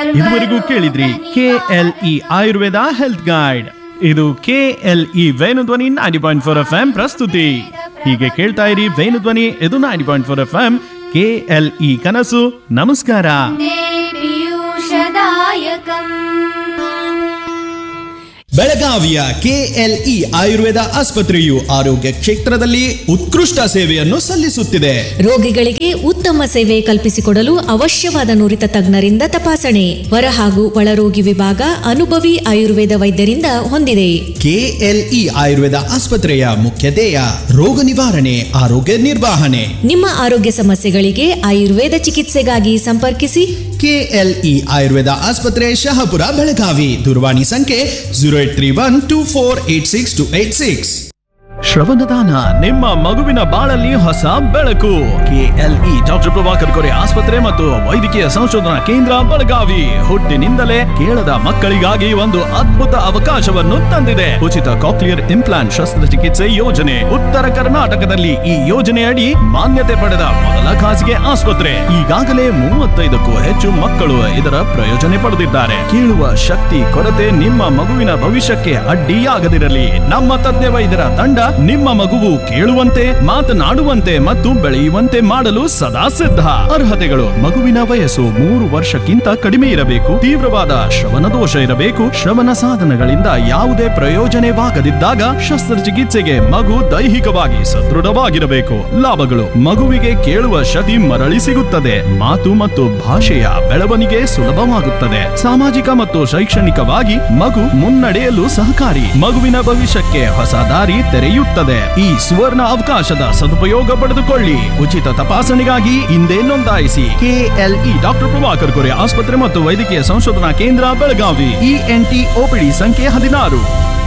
ಇದುವರೆಗೂ ಕೇಳಿದ್ರಿ K L E Ayurveda health guide ಇದು K L E Venudhwani ninety point four F M ಪ್ರಸ್ತುತಿ ಹೀಗೆ ಕೇಳ್ತಾ ಇರಿ ವೇಣುಧ್ವನಿ ಇದು ninety point four F M K L E ಕನಸು ನಮಸ್ಕಾರ ಬೆಳಗಾವಿಯ ಕೆಎಲ್ಇ ಆಯುರ್ವೇದ ಆಸ್ಪತ್ರೆಯು ಆರೋಗ್ಯ ಕ್ಷೇತ್ರದಲ್ಲಿ ಉತ್ಕೃಷ್ಟ ಸೇವೆಯನ್ನು ಸಲ್ಲಿಸುತ್ತಿದೆ ರೋಗಿಗಳಿಗೆ ಉತ್ತಮ ಸೇವೆ ಕಲ್ಪಿಸಿಕೊಡಲು ಅವಶ್ಯವಾದ ನುರಿತ ತಜ್ಞರಿಂದ ತಪಾಸಣೆ ಹೊರ ಹಾಗೂ ಒಳರೋಗಿ ವಿಭಾಗ ಅನುಭವಿ ಆಯುರ್ವೇದ ವೈದ್ಯರಿಂದ ಹೊಂದಿದೆ ಕೆಎಲ್ಇ ಆಯುರ್ವೇದ ಆಸ್ಪತ್ರೆಯ ಮುಖ್ಯ ಧ್ಯೇಯ ರೋಗ ನಿವಾರಣೆ ಆರೋಗ್ಯ ನಿರ್ವಹಣೆ ನಿಮ್ಮ ಆರೋಗ್ಯ ಸಮಸ್ಯೆಗಳಿಗೆ ಆಯುರ್ವೇದ ಚಿಕಿತ್ಸೆಗಾಗಿ ಸಂಪರ್ಕಿಸಿ ಕೆಎಲ್ಇ ಆಯುರ್ವೇದ ಆಸ್ಪತ್ರೆ ಶಹಾಪುರ ಬೆಳಗಾವಿ ದೂರವಾಣಿ ಸಂಖ್ಯೆ zero eight three one two four eight six two eight six ಶ್ರವಣದಾನ ನಿಮ್ಮ ಮಗುವಿನ ಬಾಳಲ್ಲಿ ಹೊಸ ಬೆಳಕು ಕೆಎಲ್ಇ ಡಾಕ್ಟರ್ ಪ್ರಭಾಕರ್ ಕೊರೆ ಆಸ್ಪತ್ರೆ ಮತ್ತು ವೈದ್ಯಕೀಯ ಸಂಶೋಧನಾ ಕೇಂದ್ರ ಬೆಳಗಾವಿ ಹುಟ್ಟಿನಿಂದಲೇ ಕೇಳದ ಮಕ್ಕಳಿಗಾಗಿ ಒಂದು ಅದ್ಭುತ ಅವಕಾಶವನ್ನು ತಂದಿದೆ ಉಚಿತ ಕಾಕ್ಲಿಯರ್ ಇಂಪ್ಲಾಂಟ್ ಶಸ್ತ್ರಚಿಕಿತ್ಸೆ ಯೋಜನೆ ಉತ್ತರ ಕರ್ನಾಟಕದಲ್ಲಿ ಈ ಯೋಜನೆಯಡಿ ಮಾನ್ಯತೆ ಪಡೆದ ಮೊದಲ ಖಾಸಗಿ ಆಸ್ಪತ್ರೆ ಈಗಾಗಲೇ ಮೂವತ್ತೈದಕ್ಕೂ ಹೆಚ್ಚು ಮಕ್ಕಳು ಇದರ ಪ್ರಯೋಜನೆ ಪಡೆದಿದ್ದಾರೆ ಕೇಳುವ ಶಕ್ತಿ ಕೊರತೆ ನಿಮ್ಮ ಮಗುವಿನ ಭವಿಷ್ಯಕ್ಕೆ ಅಡ್ಡಿಯಾಗದಿರಲಿ ನಮ್ಮ ತಜ್ಞ ವೈದ್ಯರ ತಂಡ ನಿಮ್ಮ ಮಗುವು ಕೇಳುವಂತೆ ಮಾತನಾಡುವಂತೆ ಮತ್ತು ಬೆಳೆಯುವಂತೆ ಮಾಡಲು ಸದಾ ಸಿದ್ಧ ಅರ್ಹತೆಗಳು ಮಗುವಿನ ವಯಸ್ಸು ಮೂರು ವರ್ಷಕ್ಕಿಂತ ಕಡಿಮೆ ಇರಬೇಕು ತೀವ್ರವಾದ ಶ್ರವಣ ದೋಷ ಇರಬೇಕು ಶ್ರವಣ ಸಾಧನಗಳಿಂದ ಯಾವುದೇ ಪ್ರಯೋಜನವಾಗದಿದ್ದಾಗ ಶಸ್ತ್ರಚಿಕಿತ್ಸೆಗೆ ಮಗು ದೈಹಿಕವಾಗಿ ಸದೃಢವಾಗಿರಬೇಕು ಲಾಭಗಳು ಮಗುವಿಗೆ ಕೇಳುವ ಶಕ್ತಿ ಮರಳಿ ಸಿಗುತ್ತದೆ ಮಾತು ಮತ್ತು ಭಾಷೆಯ ಬೆಳವಣಿಗೆ ಸುಲಭವಾಗುತ್ತದೆ ಸಾಮಾಜಿಕ ಮತ್ತು ಶೈಕ್ಷಣಿಕವಾಗಿ ಮಗು ಮುನ್ನಡೆಯಲು ಸಹಕಾರಿ ಮಗುವಿನ ಭವಿಷ್ಯಕ್ಕೆ ಹೊಸ ದಾರಿ ತೆರೆಯುತ್ತದೆ ಈ ಸುವರ್ಣ ಅವಕಾಶದ ಸದುಪಯೋಗ ಪಡೆದುಕೊಳ್ಳಿ ಉಚಿತ ತಪಾಸಣೆಗಾಗಿ ಹಿಂದೆ ನೋಂದಾಯಿಸಿ ಕೆಎಲ್ಇ ಡಾಕ್ಟರ್ ಪ್ರಭಾಕರ್ ಕೊರೆ ಆಸ್ಪತ್ರೆ ಮತ್ತು ವೈದ್ಯಕೀಯ ಸಂಶೋಧನಾ ಕೇಂದ್ರ ಬೆಳಗಾವಿ ಇಎನ್ಟಿ ಓಪಿಡಿ ಸಂಖ್ಯೆ ಹದಿನಾರು